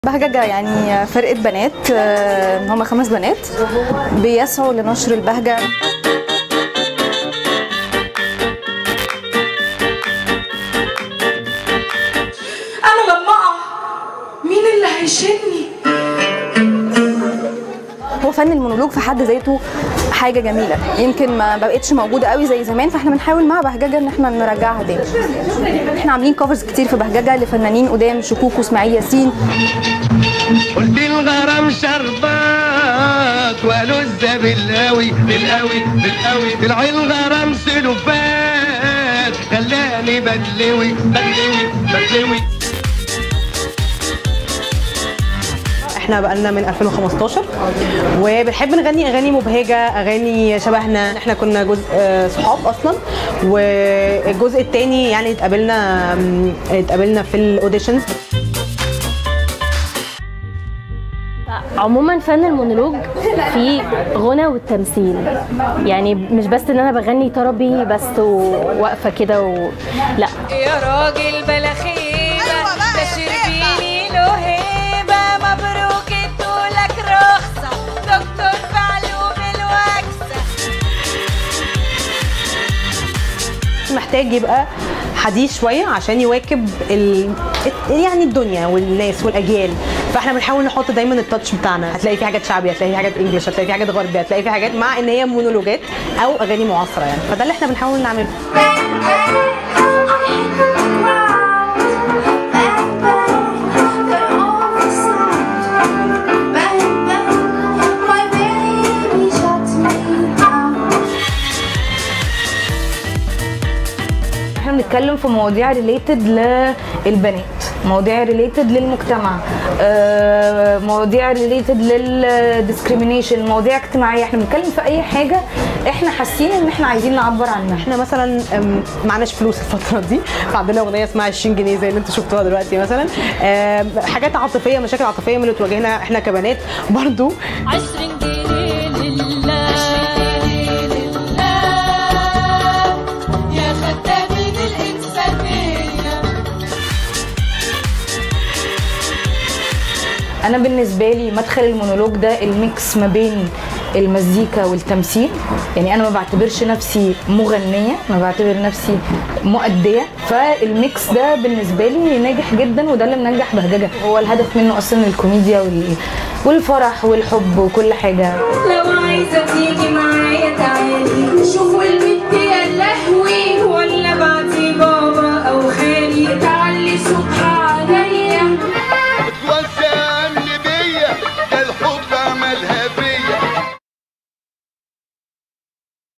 بهججة يعني فرقة بنات آه، هم خمس بنات بيسعوا لنشر البهجة انا لما اقع مين اللي هيشيلني هو فن المونولوج في حد ذاته حاجة جميلة يمكن ما بقتش موجودة قوي زي زمان فاحنا بنحاول مع بهججة ان احنا نرجعها تاني احنا عاملين كفرز كتير في بهججة لفنانين قدام شكوك واسماعيل ياسين قلت الغرام شربات ولذة بالقوي بالقوي بالقوي طلع الغرام سلوفات خلاني بدلوي بدلوي بدلوي احنا بقالنا من 2015 وبنحب نغني اغاني مبهجه اغاني شبهنا احنا كنا جزء آه، صحاب اصلا والجزء الثاني يعني اتقابلنا م، اتقابلنا في الاوديشنز عموما فن المونولوج في غنى والتمثيل يعني مش بس ان انا بغني طربي بس وواقفه كده و... لا يا راجل بلا خيبة ده شربيني له هيبة مبروك ادولك رخصة دكتور في علوم الوكسة محتاج يبقى حديث شويه عشان يواكب ال... يعني الدنيا والناس والاجيال فاحنا بنحاول نحط دايما التاتش بتاعنا هتلاقي في حاجات شعبي هتلاقي في حاجات انجلش هتلاقي في حاجات غربي هتلاقي في حاجات مع ان هي مونولوجات او اغاني معاصره يعني فده اللي احنا بنحاول نعمله احنا بنتكلم في مواضيع ريليتد للبنات مواضيع ريليتد للمجتمع آه، مواضيع ريليتد للديسكريميشن مواضيع اجتماعيه احنا بنتكلم في اي حاجه احنا حاسين ان احنا عايزين نعبر عنها احنا مثلا أم، معناش فلوس الفتره دي فعندنا اغنيه اسمها 20 جنيه زي اللي انتوا شفتوها دلوقتي مثلا أم، حاجات عاطفيه مشاكل عاطفيه من اللي تواجهنا احنا كبنات برضو عشرين جنيه لله يا خدامين الإنسانية انا بالنسبه لي مدخل المونولوج ده الميكس ما بين المزيكا والتمثيل يعني انا ما بعتبرش نفسي مغنيه ما بعتبر نفسي مؤديه فالميكس ده بالنسبه لي ناجح جدا وده اللي منجح بهججه هو الهدف منه اصلا الكوميديا وال... والفرح والحب وكل حاجه لو عايزة تيجي معايا تعالى